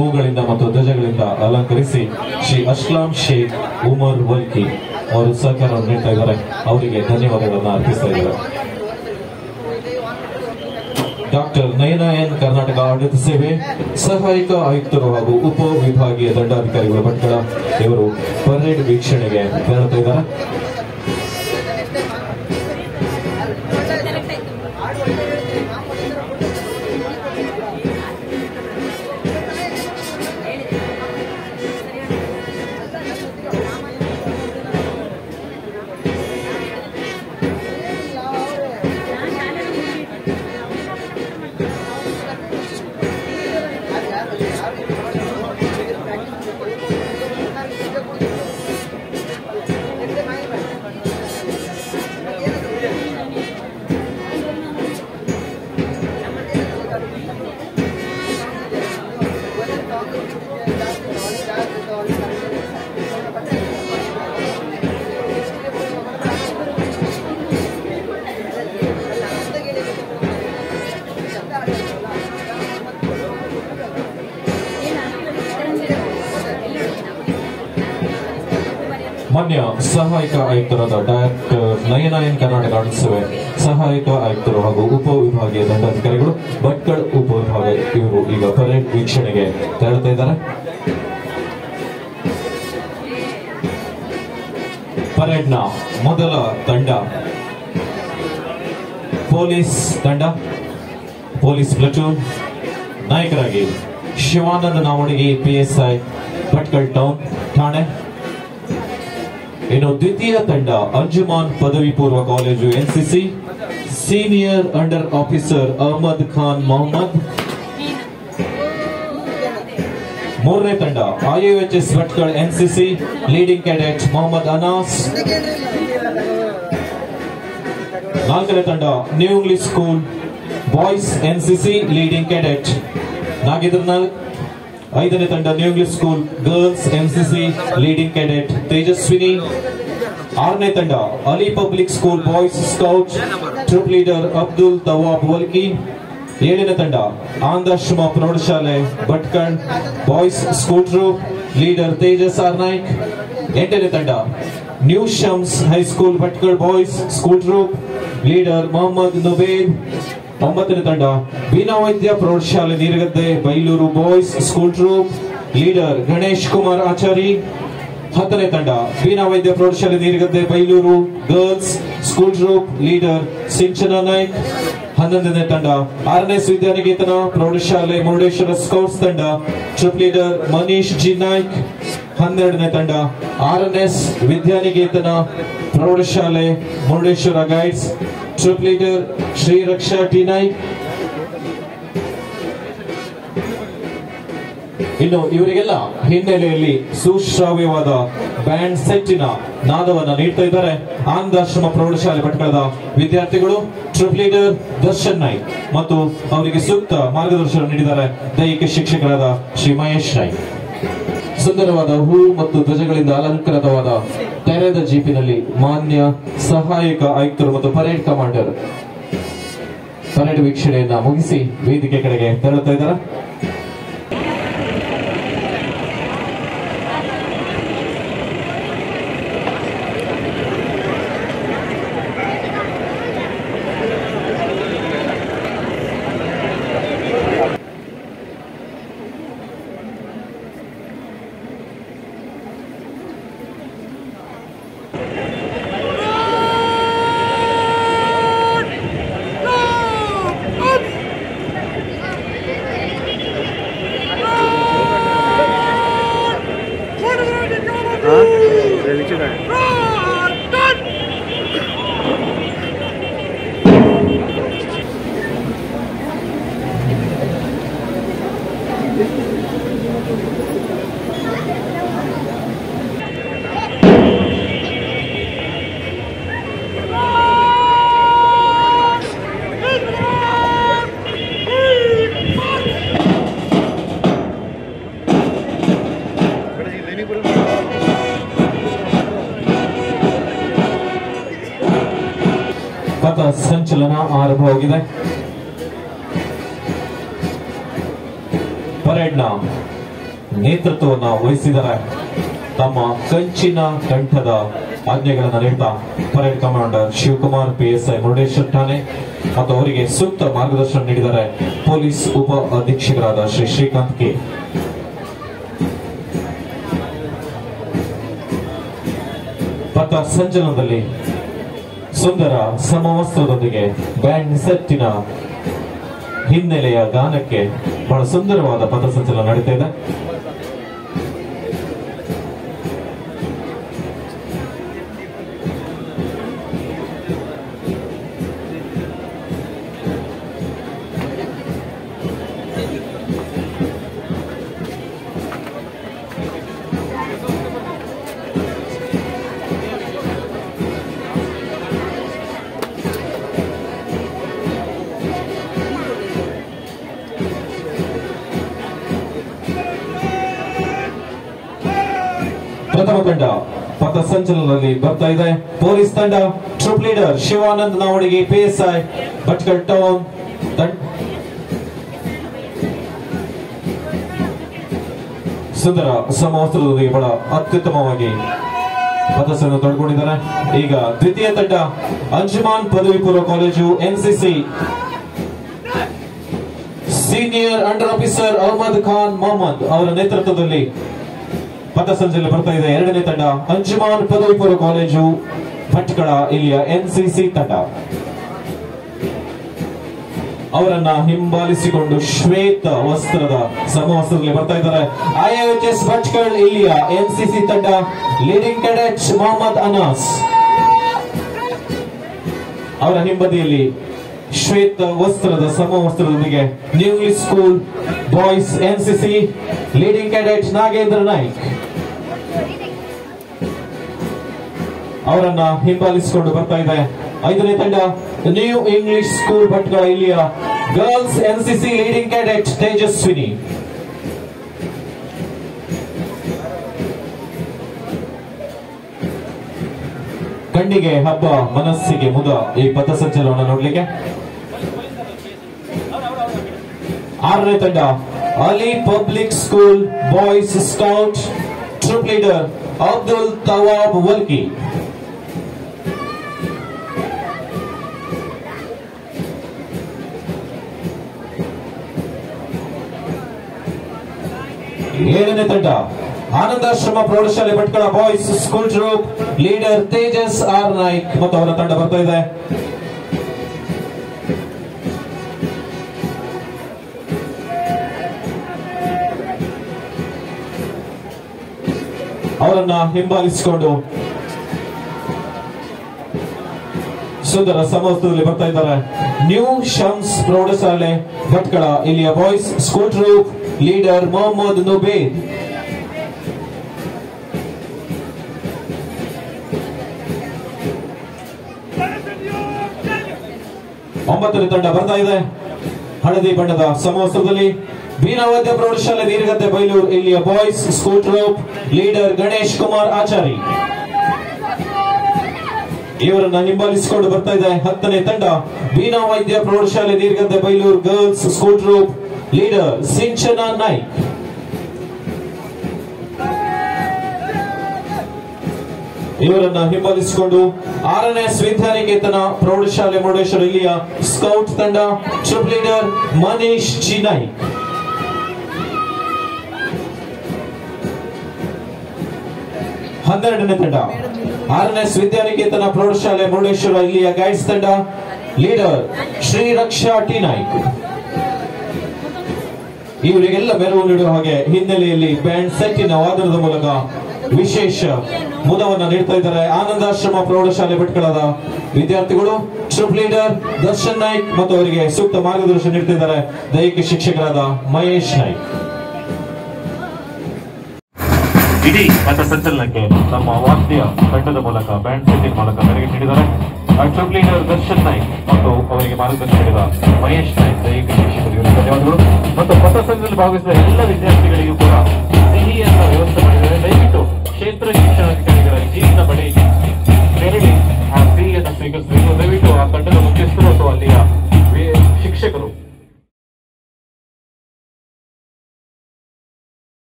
ಹೂಗಳಿಂದ ಮತ್ತು ಧ್ವಜಗಳಿಂದ ಅಲಂಕರಿಸಿ ಶ್ರೀ ಅಸ್ಲಾಂ ಶೇಖ್ ಉಮರ್ ವಲ್ಕಿ ಅವರು ಸಹಕಾರವನ್ನು ನೀಡ್ತಾ ಇದ್ದಾರೆ ಅವರಿಗೆ ಧನ್ಯವಾದಗಳನ್ನು ಅರ್ಪಿಸ್ತಾ ಇದ್ದಾರೆ ಡಾಕ್ಟರ್ ನಯನ ಎನ್ ಕರ್ನಾಟಕ ಆಡಳಿತ ಸೇವೆ ಸಹಾಯಕ ಆಯುಕ್ತರು ಹಾಗೂ ಉಪ ವಿಭಾಗೀಯ ದಂಡಾಧಿಕಾರಿಗಳ ಭಟ್ಕಳ ಇವರು ಪರೇಡ್ ವೀಕ್ಷಣೆಗೆ ತೆರಳುತ್ತಾ ಇದ್ದಾರೆ ಮಾನ್ಯ ಸಹಾಯಕ ಆಯುಕ್ತರಾದ ಡಾಕ್ಟರ್ ನಯನ ಎನ್ ಕರ್ನಾಟಕ ಆಡಳಿತ ಸೇವೆ ಸಹಾಯಕ ಆಯುಕ್ತರು ಹಾಗೂ ಉಪ ವಿಭಾಗೀಯ ದಂಡಾಧಿಕಾರಿಗಳು ಭಟ್ಕಳ ಉಪ ವಿಭಾಗ ಇವರು ಈಗ ಪರೇಡ್ ವೀಕ್ಷಣೆಗೆ ತೆರಳುತ್ತಾ ಇದ್ದಾರೆ ಪರೇಡ್ನ ಮೊದಲ ತಂಡ ಪೊಲೀಸ್ ತಂಡ ಪೊಲೀಸ್ ಪ್ಲಟೂನ್ ನಾಯಕರಾಗಿ ಶಿವಾನಂದ ನಾವಣಗಿ ಪಿಎಸ್ಐ ಭಟ್ಕಲ್ ಟೌನ್ ಠಾಣೆ ಇನ್ನು ದ್ವಿತೀಯ ತಂಡ ಅಂಜುಮಾನ್ ಪದವಿ ಪೂರ್ವ college NCC senior under officer Ahmad Khan Mohammed ಮೂರನೇ ತಂಡ IUHS Bhatkal NCC leading cadet Mohammed Anas ನಾಲ್ಕನೇ ತಂಡ new English school boys NCC leading cadet Nagendra ನಾಲ್ಕ್ ಐದನೇ ತಂಡ new English school girls NCC leading cadet Tejaswini ಆರನೇ ತಂಡ Ali public school boys scout troop leader Abdul Tawab Walki ಏಳನೇ ತಂಡ ಆಂಧಾಶ್ರಮ ಪ್ರೌಢಶಾಲೆ Bhatkal boys school troop leader Tejas R Naik ಎಂಟನೇ ತಂಡ new Shams high school Bhatkal boys school troop leader Mohammed Nubed ಒಂಬತ್ತನೇ ತಂಡ ಬೀನಾ ವೈದ್ಯ ಪ್ರೌಢಶಾಲೆ Neeragadde Bailur boys school troop leader Ganesh Kumar Achari ಹತ್ತನೇ ತಂಡ ಬೀನಾ ವೈದ್ಯ ಪ್ರೌಢಶಾಲೆ Neeragadde Bailur girls school troop leader Sinchana Naik ಹನ್ನೊಂದನೇ ತಂಡ ಆರನೇ ವಿದ್ಯಾನಿಕೇತನ ಪ್ರೌಢಶಾಲೆ ಮುರುಡೇಶ್ವರ ಸ್ಕೌಟ್ಸ್ ತಂಡ trip leader Manish G Naik ಹನ್ನೆರಡನೇ ತಂಡ ಆರ್ ಎನ್ ಎಸ್ ವಿದ್ಯಾನಿಕೇತನ ಪ್ರೌಢಶಾಲೆ Murudeshwar guides trip leader Shri Raksha T Naik ಇನ್ನು ಇವರಿಗೆಲ್ಲ ಹಿನ್ನೆಲೆಯಲ್ಲಿ ಸುಶ್ರಾವ್ಯವಾದ ಬ್ಯಾಂಡ್ ಸೆಟ್ಟಿನ ನಾದವನ್ನ ನೀಡ್ತಾ ಇದ್ದಾರೆ ಆನಂದಾಶ್ರಮ ಪ್ರೌಢಶಾಲೆ ಭಟ್ಕಳದ ವಿದ್ಯಾರ್ಥಿಗಳು ಟ್ರಿಪ್ ಲೀಡರ್ ದರ್ಶನ್ ನಾಯ್ಕ್ ಮತ್ತು ಅವರಿಗೆ ಸೂಕ್ತ ಮಾರ್ಗದರ್ಶನ ನೀಡಿದ್ದಾರೆ ದೈಹಿಕ ಶಿಕ್ಷಕರಾದ ಶ್ರೀ ಮಹೇಶ್ ನಾಯ್ಕ್ ಸುಂದರವಾದ ಹೂ ಮತ್ತು ಧ್ವಜಗಳಿಂದ ಅಲಂಕೃತವಾದ ತೆರೆದ ಜೀಪಿನಲ್ಲಿ ಮಾನ್ಯ ಸಹಾಯಕ ಆಯುಕ್ತರು ಮತ್ತು ಪರೇಡ್ ಕಮಾಂಡರ್ ಪರೇಡ್ ವೀಕ್ಷಣೆಯನ್ನ ಮುಗಿಸಿ ವೇದಿಕೆ ಕಡೆಗೆ ತೆರಳುತ್ತಾ ಇದ್ದಾರೆ ಪಥ ಸಂಚಲನ ಆರಂಭವಾಗಿದೆ ಪರೇಡ್ನ ನೇತೃತ್ವವನ್ನು ವಹಿಸಿದ್ದಾರೆ ತಮ್ಮ ಕಂಚಿನ ಕಂಠದ ಆಜ್ಞೆಗಳನ್ನು ನೀಡ್ತಾ parade commander Shivakumar PSI Murudeshwar ಠಾಣೆ ಮತ್ತು ಅವರಿಗೆ ಸೂಕ್ತ ಮಾರ್ಗದರ್ಶನ ನೀಡಿದ್ದಾರೆ ಪೊಲೀಸ್ ಉಪ ಅಧೀಕ್ಷಕರಾದ ಶ್ರೀ ಶ್ರೀಕಾಂತ್ ಕೆ ಪಥ ಸಂಚಲನದಲ್ಲಿ ಸುಂದರ ಸಮವಸ್ತ್ರದೊಂದಿಗೆ ಬ್ಯಾಂಡ್ ಸೆಟ್ಟಿನ ಹಿನ್ನೆಲೆಯ ಗಾನಕ್ಕೆ ಬಹಳ ಸುಂದರವಾದ ಪಥಸಂಚಲನ ನಡೀತಾ ಇದೆ ಪ್ರಥಮ ತಂಡ ಪಥಸಂಚಲನದಲ್ಲಿ ಬರ್ತಾ ಇದೆ ಪೊಲೀಸ್ ತಂಡ troop leader Shivanand Navadige PSI Bhatkal town ತಂಡ ಸುಂದರ ಸಮವಸ್ತ್ರದೊಂದಿಗೆ ಬಹಳ ಅತ್ಯುತ್ತಮವಾಗಿ ಪಥಸನ್ನು ತೊಡ್ಕೊಂಡಿದ್ದಾರೆ ಈಗ ದ್ವಿತೀಯ ತಂಡ ಅಂಜುಮಾನ್ ಪದವಿ ಪೂರ್ವ college NCC senior under officer Ahmad Khan Mohammed ಅವರ ನೇತೃತ್ವದಲ್ಲಿ ಪಥಸಂಚಲನ ಬರ್ತಾ ಇದೆ ಎರಡನೇ ತಂಡ ಅಂಜುಮಾನ್ ಪದವಿ ಪೂರ್ವ ಕಾಲೇಜು ಭಟ್ಕಳ ಇಲ್ಲಿಯ ಎನ್ಸಿಸಿ ತಂಡ ಅವರನ್ನ ಹಿಂಬಾಲಿಸಿಕೊಂಡು ಶ್ವೇತ ವಸ್ತ್ರದ ಸಮವಸ್ತ್ರದಲ್ಲಿ ಬರ್ತಾ ಇದ್ದಾರೆ ಐಎಚ್ಎಸ್ ಭಟ್ಕಳ್ ಇಲ್ಲಿಯ ಎನ್ಸಿಸಿ ತಂಡ ಲೀಡಿಂಗ್ ಕೆಡೆಟ್ ಮೊಹಮ್ಮದ್ ಅನಾಸ್ ಅವರ ಹಿಂಬದಿಯಲ್ಲಿ ಶ್ವೇತ ವಸ್ತ್ರದ ಸಮವಸ್ತ್ರದೊಂದಿಗೆ new English school boys NCC leading cadet Nagendra Naik ಅವರನ್ನ ಹಿಂಬಾಲಿಸಿಕೊಂಡು ಬರ್ತಾ ಇದೆ ಐದನೇ ತಂಡ ನ್ಯೂ ಇಂಗ್ಲಿಷ್ ಸ್ಕೂಲ್ ಭಟ್ಕಳ ಇಲ್ಲಿಯ girls NCC leading cadet Tejaswini ಕಣ್ಣಿಗೆ ಹಬ್ಬ ಮನಸ್ಸಿಗೆ ಮುದ ಈ ಪಥಸಂಚಲನ ನೋಡ್ಲಿಕ್ಕೆ ಆರನೇ ತಂಡ Ali public school boys scout troop leader Abdul Tawab Varki ಏಳನೇ ತಂಡ ಆನಂದಾಶ್ರಮ ಪ್ರೌಢಶಾಲೆ Bhatkal boys school troop leader Tejas R Naik ಮತ್ತು ಅವರ ತಂಡ ಬರ್ತಾ ಇದೆ ಅವರನ್ನ ಹಿಂಬಾಲಿಸಿಕೊಂಡು ಸುಂದರ ಸಮವಸ್ತ್ರದಲ್ಲಿ ಬರ್ತಾ ಇದ್ದಾರೆ ನ್ಯೂ ಶಮ್ಸ್ ಪ್ರೌಢಶಾಲೆ ಭಟ್ಕಳ ಇಲ್ಲಿಯ boys school troop leader Mohammed Nubed ಒಂಬತ್ತನೇ ತಂಡ ಬರ್ತಾ ಇದೆ ಹಳದಿ ಬಣ್ಣದ ಸಮವಸ್ತ್ರದಲ್ಲಿ ಬೀನಾವಾದ್ಯ ಪ್ರೌಢಶಾಲೆ ನೀರ್ಗದ್ದೆ ಬೈಲೂರು ಇಲ್ಲಿಯ boys school troop leader Ganesh Kumar Achari ಇವರನ್ನ ಹಿಂಬಾಲಿಸಿಕೊಂಡು ಬರ್ತಾ ಇದೆ ಹತ್ತನೇ ತಂಡ ಬೀನಾ ವೈದ್ಯ ಪ್ರೌಢಶಾಲೆ Neergadde Bailur girls school troop leader Sinchana Naik ಇವರನ್ನ ಹಿಂಬಾಲಿಸಿಕೊಂಡು ಆರನೇ ವಿದ್ಯಾನಿಕೇತನ ಪ್ರೌಢಶಾಲೆ ಮುರುಡೇಶ್ವರ ಇಲ್ಲಿಯ ಸ್ಕೌಟ್ ತಂಡ trip leader Manish G Naik ಹನ್ನೆರಡನೇ ತಂಡ ಆರನೇ ವಿದ್ಯಾನಿಕೇತನ ಪ್ರೌಢಶಾಲೆ ಮುರುಡೇಶ್ವರ ಇಲ್ಲಿಯ ಗೈಡ್ಸ್ ತಂಡ ಲೀಡರ್ ಶ್ರೀ ರಕ್ಷಾ ಟಿ ನಾಯ್ಕ್ ಇವರಿಗೆಲ್ಲ ಮೆರವು ನೀಡುವ ಹಾಗೆ ಹಿನ್ನೆಲೆಯಲ್ಲಿ ಬ್ಯಾಂಡ್ ಸೆಟ್ಟಿನ ವಾದನದ ಮೂಲಕ ವಿಶೇಷ ಮುದವನ್ನು ನೀಡ್ತಾ ಇದ್ದಾರೆ ಆನಂದಾಶ್ರಮ ಪ್ರೌಢಶಾಲೆ ಭಟ್ಕಳದ ವಿದ್ಯಾರ್ಥಿಗಳು ಟ್ರಿಪ್ ಲೀಡರ್ ದರ್ಶನ್ ನಾಯ್ಕ್ ಮತ್ತು ಅವರಿಗೆ ಸೂಕ್ತ ಮಾರ್ಗದರ್ಶನ ನೀಡ್ತಾ ಇದ್ದಾರೆ ದೈಹಿಕ ಶಿಕ್ಷಕರಾದ ಮಹೇಶ್ ನಾಯ್ಕ್ ಇಡೀ ಪಥಸಂಚಲನಕ್ಕೆ ನಮ್ಮ ವಾದ್ಯ ತಂಡದ ಮೂಲಕ ಬ್ಯಾಂಡ್ ಸೆಟ್ಟಿಂಗ್ ಮೂಲಕ ಮೆರುಗು ನೀಡಿದ್ದಾರೆ ಟ್ರಿಪ್ ಲೀಡರ್ ದರ್ಶನ್ ನಾಯ್ಕ್ ಮತ್ತು ಅವರಿಗೆ ಮಾರ್ಗದರ್ಶನ ನೀಡಿದ ಮಹೇಶ್ ನಾಯ್ಕ್ ದೈಹಿಕ ಶಿಕ್ಷಕರಿಗೆ ಧನ್ಯವಾದಗಳು ಮತ್ತು ಪಥಸಂಚಲನದಲ್ಲಿ ಭಾಗವಹಿಸಿದ ಎಲ್ಲ ವಿದ್ಯಾರ್ಥಿಗಳಿಗೂ